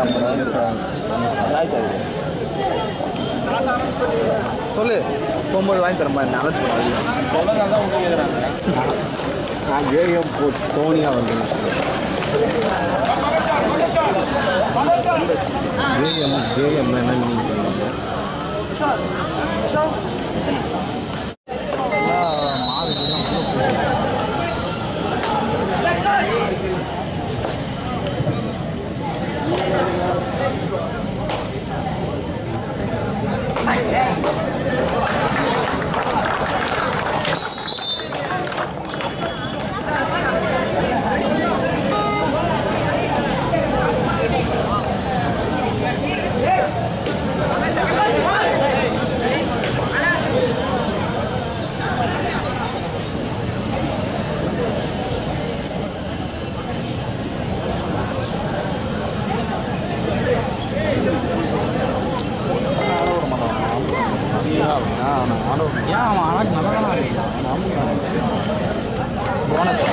சொல்லு போகும்போது வாங்கி தரமா என்ன அழைச்சி நான் ஏஎம் கோச் சோனியா வந்து ஜேஎம் ஜேஎம் என்ன மீனிங் பண்ணுவாங்க ஏன் அவன் ஆடி நல்லா தானே போனஸ்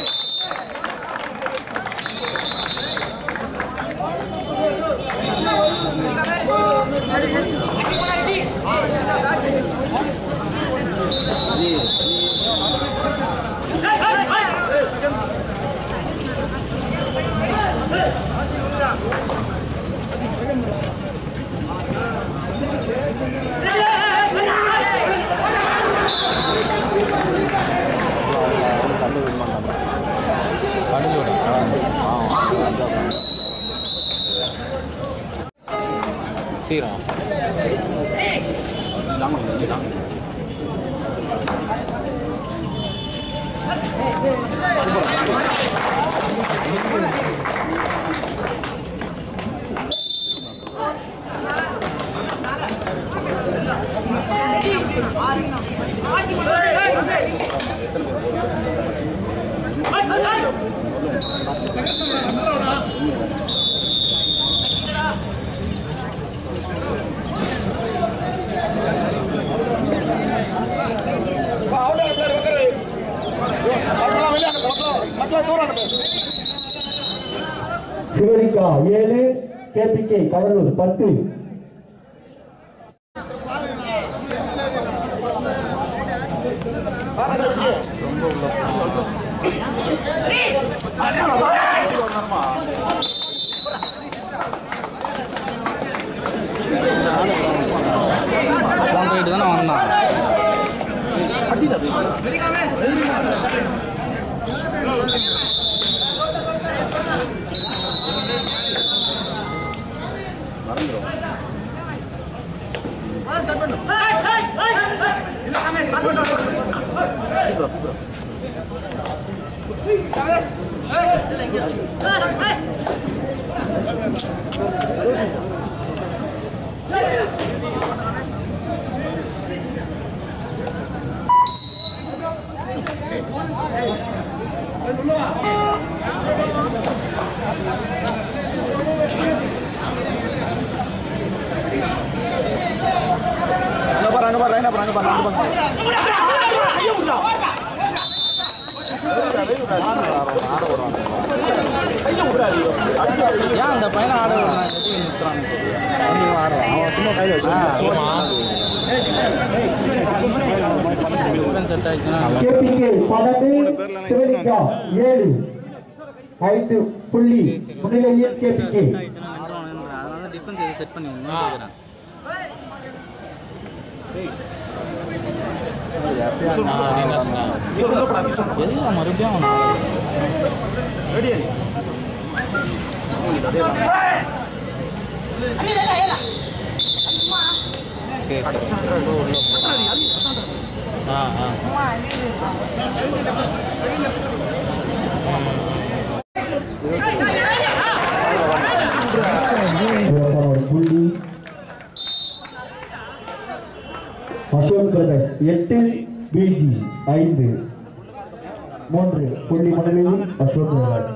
சீக்கிரம் சிவரிக்கா ஏழு கேபிகே கடலூர் பத்து போன் போயிட்டு தானே வந்தான் அங்கே பாரு அங்கே பாரு ரைனா பாரு அங்கே பாரு அங்கே பாரு ஏன் அந்த பையனை ஆட விடுறான் எப்படி நிறுத்துறான்னு தெரியல அவன் சும்மா கையில் வச்சு செட் ஆயிடுச்சுன்னா கேபிகே பன்னெண்டு சிவரிக்கா ஏழு ஐந்து புள்ளி முன்னிலையில் கேபிகே அதனால தான் டிஃபென்ஸ் எது செட் பண்ணி வைக்கணும் எதுக்கு மறுபடியும் அவன் சரி சரி ஆ ஆ ஒரு புள்ளி அசோக் பிரதர்ஸ் எட்டு பிஜி ஐந்து மூன்று புள்ளி முன்னிலையில் அசோக் பிரதர்ஸ்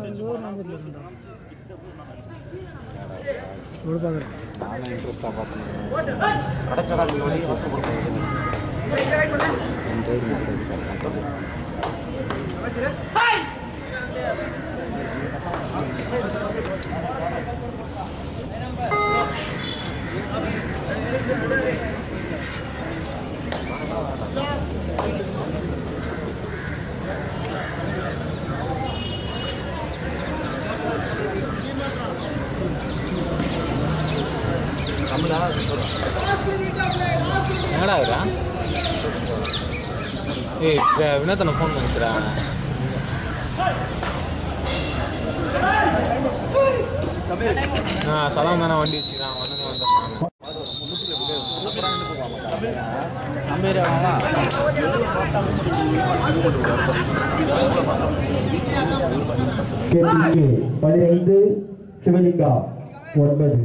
நானும் இன்ட்ரெஸ்டாக பார்ப்பேன் கிடைச்சதா நீங்கள் செஸ் போடுறது மிஸ் ஆயிடுச்சு எங்கடா இருக்கா ஏய் வி- வினோத்தனை ஃபோன் பண்ணிச்சுடா நான் சலாம் தானே வண்டி வச்சுக்கிறான் வந்து வந்துடுறான் நம்ம ஏரியாவா கேபிகே பதினைந்து சிவலிங்கா ஒன்பது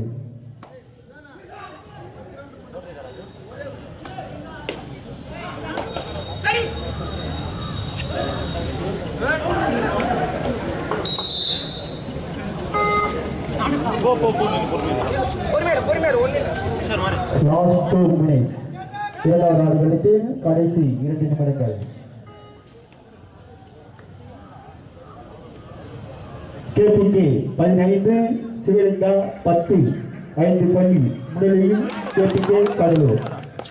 லாஸ்ட் டூ மினிட்ஸ் இரண்டாவது ஆடுகளுக்கு கடைசி இரண்டு நிமிடங்கள் கேபிகே பதினைந்து சிவலிங்கா பத்து ஐந்து பள்ளி முன்னிலையில் கேபிகே கடலூர்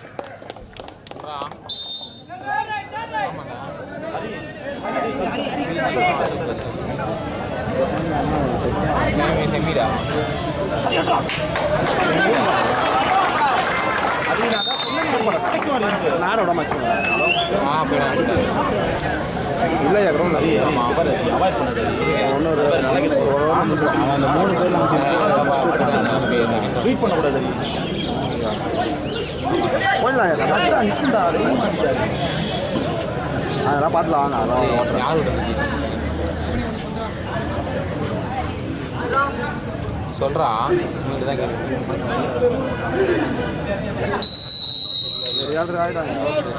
செமி செமிடா நாரோட மச்சு ஆ போயிடா போயிடா இல்லையா கிரௌண்ட் நிறைய ஆமாம் அவாய்ட் பண்ணது ஒன்னொரு நாளைக்கு ஒரு வாரம் அவன் அந்த மூணு பேர் ட்ரீட் பண்ணக்கூடாது போயிடலாம் நிற்குண்டா அதெல்லாம் பார்த்துலாம் வாங்க அதான் ஓட்டுறேன் யார் விட்டு சொல்றா உங்கள்கிட்ட தான் கேட்குறேன் யாரு ஆகிட்டாங்க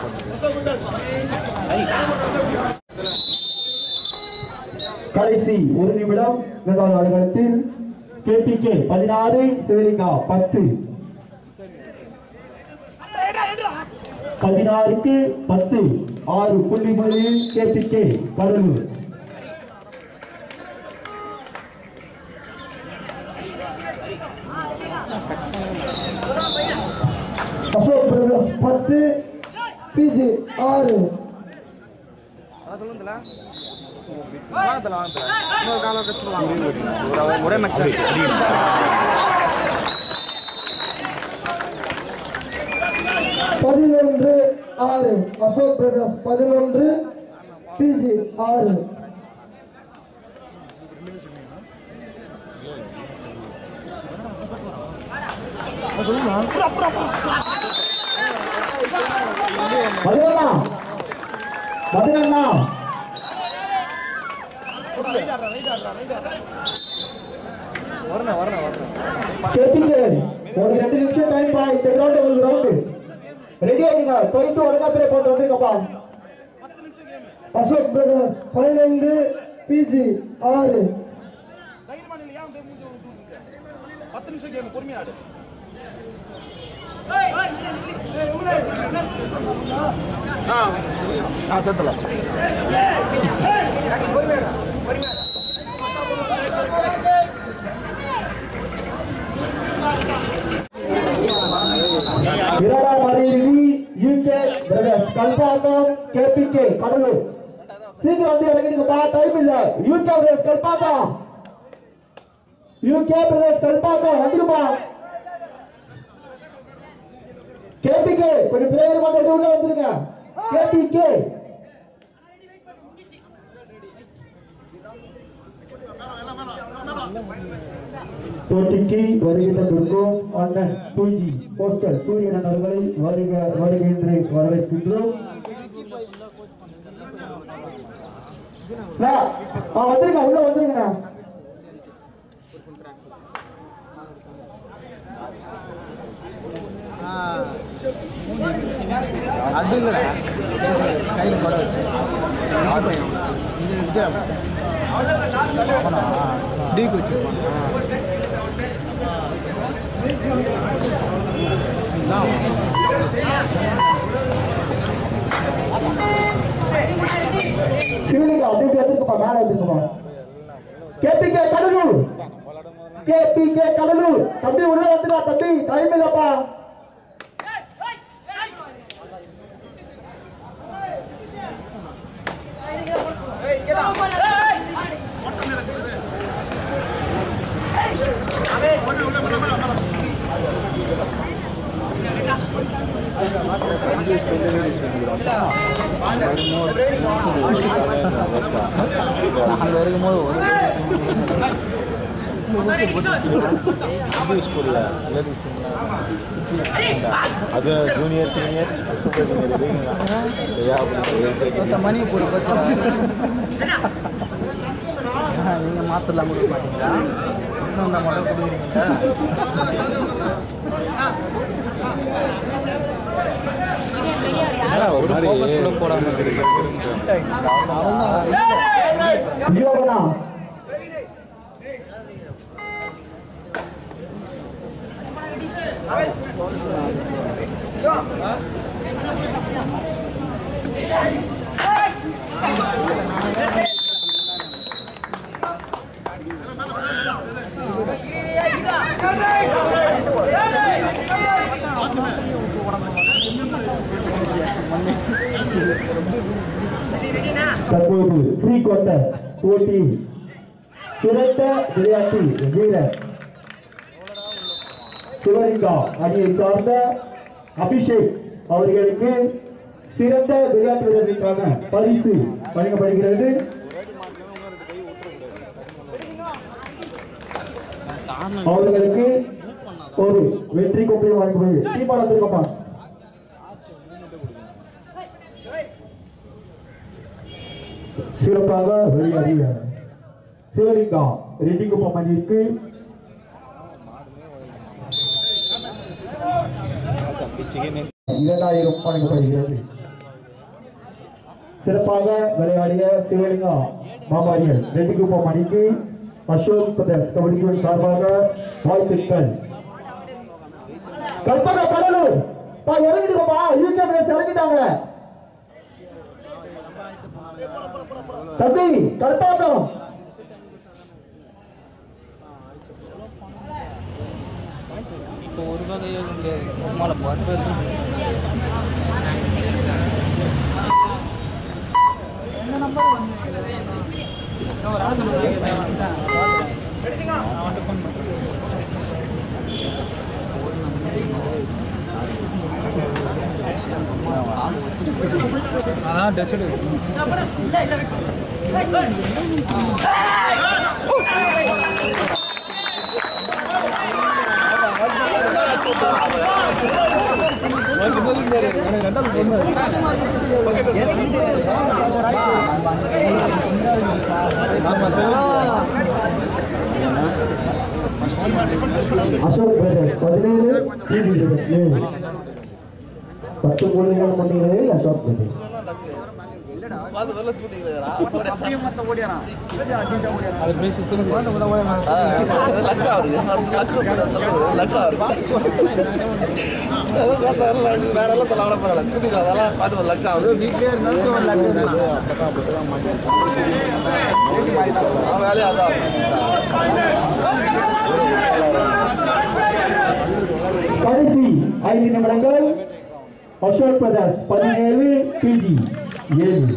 கடைசி ஒரு நிமிடம் இரண்டாவது ஆடுகளத்தில் கேபிகே பதினாறு சிவலிங்கா பத்து பதினாறுக்கு பத்து ஆறு புள்ளி முறையில் கேபிகே கடலூர் அசோக் பிரதர்ஸ் பத்து பிஜி ஆறு வாங்கத்தில் வாங்கத்தில் இன்னொரு காலம் கட்சி வாங்க ஒரே மேட்ச் பதினொன்று ஆறு அசோக் பிரதர்ஸ் பதினொன்று பிஜி ஆறு பதினொன்னா பதினொன்னா வரணும் வரணும் வரணும் கேட்டீங்க ஒரு ரெண்டு நிமிஷம் டைம் பா இந்த கிரவுண்ட் உங்களுக்கு ரவுண்டு ரெடி ஆகுங்க போயிட்டு ஒழுங்கா பேர் போட்டு வந்துருக்கப்பா அசோக் பிரதர்ஸ் பதினைந்து பிஜி ஆறு பத்து நிமிஷம் கேம் பொறுமையா ஆடு ஆ சேர்த்தலாம் இரண்டாம் அணியினி UK brothers Kalpakkam KPK Cuddalore சீக்கிரம் வந்து இறங்கிடுங்கப்பா டைம் இல்ல UK brothers Kalpakkam UK brothers Kalpakkam வந்துருப்பா கேபிகே கொஞ்சம் பிரேயர் பண்ணிட்டு உள்ள வந்துருங்க கேபிகே போட்டிக்கு வருகை தந்திருக்கும் அண்ணன் டூஜி போஸ்டர் சூரியன் அவர்களை வருக வருகை என்று வரவேற்கின்றோம் அண்ணா, ஆ, வந்துருங்க உள்ள வந்துருங்கண்ணா அது இல்லைடா கையில் கொடை வச்சு டீக்கு வச்சிருப்பான் சிவலிங்கம் அப்படி எடுத்துக்கப்பா மேல எடுத்துக்கப்பா கேபிகே கடலூர் கேபிகே கடலூர் தம்பி உள்ள வந்துடா தம்பி டைம் இல்லப்பா Hey! எடுக்கும் போது ஒரு ஸ்கூலில் லேடிஸ் அது ஜூனியர் சீனியர் சூப்பர் சீனியர் மொத்த மணி போட்டு பிரச்சனை நீங்கள் மாற்றலாம் கொடுக்க மாட்டீங்களா இன்னும் நான் மட்டும் கொடுக்குறீங்களா ஒரு மாதிரி போடாமல் யோகனா தற்போது ஃப்ரீ கொண்ட போட்டி சிறந்த விளையாட்டு வீரர் சிவலிங்கா அணியை சார்ந்த அபிஷேக் அவர்களுக்கு சிறந்த விளையாட்டு வீரர்களுக்கான பரிசு வழங்கப்படுகிறது அவர்களுக்கு ஒரு வெற்றி கோப்பையை வழங்கப்படுகிறது டீமாட திருக்கமா சிறப்பாக வெளியாடிய சிவலிங்கா ரெட்டிக்குப்பம் அணிக்கு இரண்டாயிரம் வழங்கப்படுகிறது சிறப்பாக விளையாடிய சிவலிங்கா மாமாரியர் ரெட்டிக்குப்பம் அணிக்கு அசோக் பிரதேஷ் கபடி குழு சார்பாக வாழ்த்துக்கள் கல்பனா கடலூர் பா இறங்கிடுங்கப்பா யூகே பிரதேஷ் இறங்கிட்டாங்க தம்பி கல்பாக்கம் இப்போ ஒரு வகையாக முடியாது நம்மளால் பத்து பேர் அதான் ட்ரெஸ் எடு அசோக் பிரதர்ஸ் பதினேழு டிவி பிரதர்ஸ் ஏழு பத்து புள்ளிகள் முன்னிலையில் அசோக் பிரதர்ஸ் அது போய் சுற்றுறது வேறெல்லாம் சொல்ல கூட பரவாயில்ல சுடி அதெல்லாம் பார்த்து லக் ஆகுது வீட்லயே இருந்தாலும் ஒரு லக் வேலையை அதான் கடைசி ஐந்து நிமிடங்கள் அசோக் பிரதர்ஸ் பதினேழு பிஜி ஏழு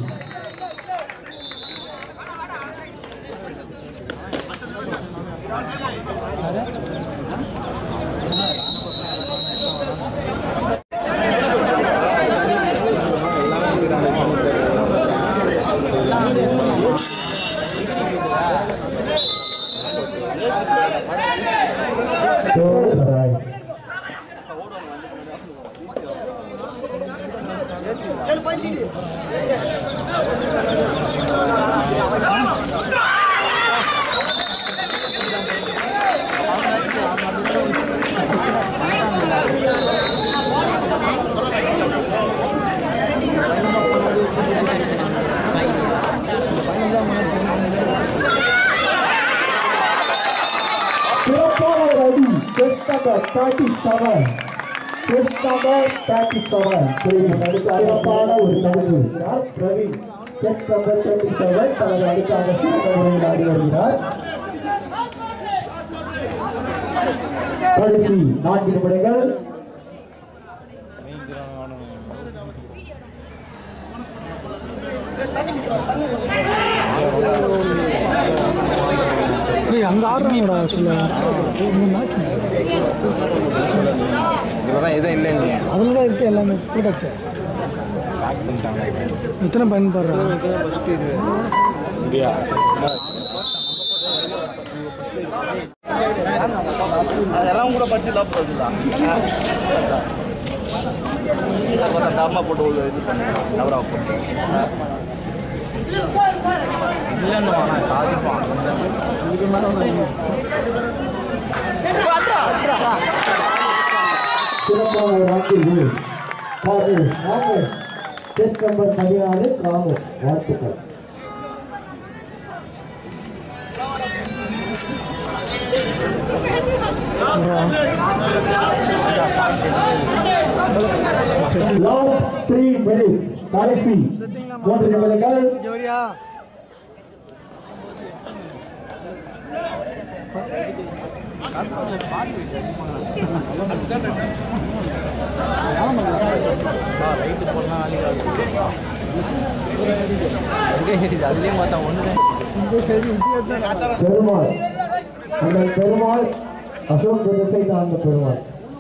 Right. சிறப்பான ஒரு அடி test number thirty seven test number thirty seven சிறப்பான ஒரு தடுப்பு Praveen test number thirty seven தனது அடிக்காக சிறந்த முறையில் ஆடி வருகிறார் கடைசி நான்கு நிமிடங்கள் அங்கே ஆடுறாங்கடா சொல்ல இதுதான் எதுவும் இல்லைங்க அதில் தான் இருக்கு எல்லாமே போட்டாச்சு எத்தனை பயன்படுறா முடியா கூட பச்சு லாப் வருதுல்ல அப்புறம் அந்த அம்மா போட்டு ஒரு இது பண்ணி நவரா போட்டு இல்லைன்னு நான் சாதிப்பான் இதுக்கு மேலே சிறப்பான ஒரு ஆட்சியில் காங்கிரஸ் காங்கிரஸ் டெஸ்ட் நம்பர் பதினாலு காங்கிரஸ் வாழ்த்துக்கள் லாஸ்ட் த்ரீ மினிட்ஸ் கடைசி மூன்று நிமிடங்கள் லைட்டு போடலாம் வேலைக்கு எங்கே அதுலேயும் பார்த்தா ஒன்று பெருமாள் அந்த பெருமாள் அசோக் திசை சார்ந்த Perumal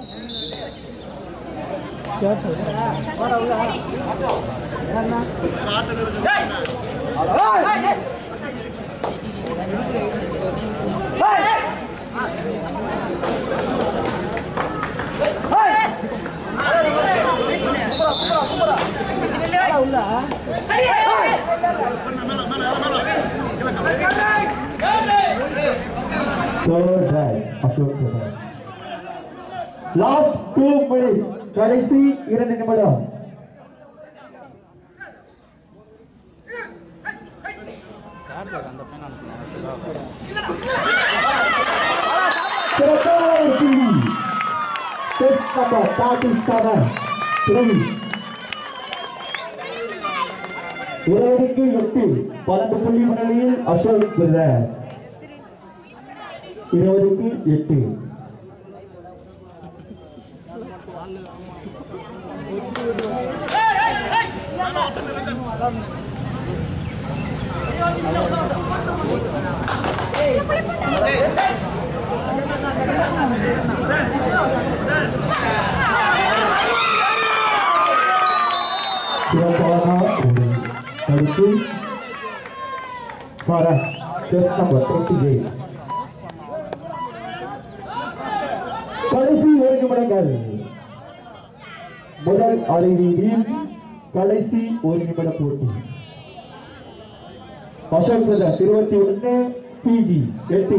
Third right, Ashok Kumar. Last two minutes, கடைசி இரண்டு நிமிடம் சிறப்பான ஒரு புள்ளி. Test number 37, Ravi. இருபதுக்கு எட்டு பன்னெண்டு புள்ளி முன்னிலையில் அசோக் பிரதர்ஸ் இருபதுக்கு எட்டு சிறப்பான ஒரு கருத்து for test number twenty eight கடைசி ஒரு நிமிடங்கள் முதல் அரைவீதியில் கடைசி ஒரு நிமிட போட்டி அசோக் பிரதர்ஸ் இருபத்தி ஒன்று பிஜி எட்டு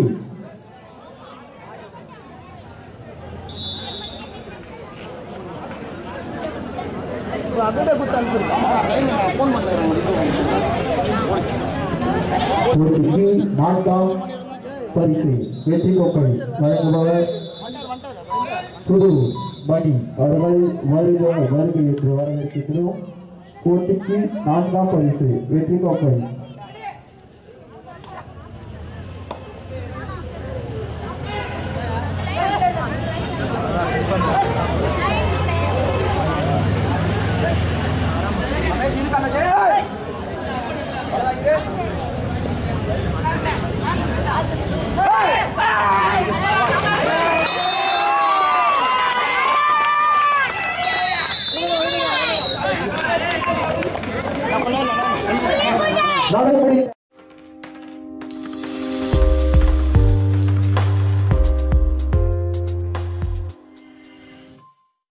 போட்டிக்கு நான்காம் பரிசு வெற்றி கோப்பை வழங்குபவர் புது மணி அவர்கள் வருக வருகை என்று வரவேற்கிறோம் போட்டிக்கு நான்காம் பரிசு வெற்றி கோப்பை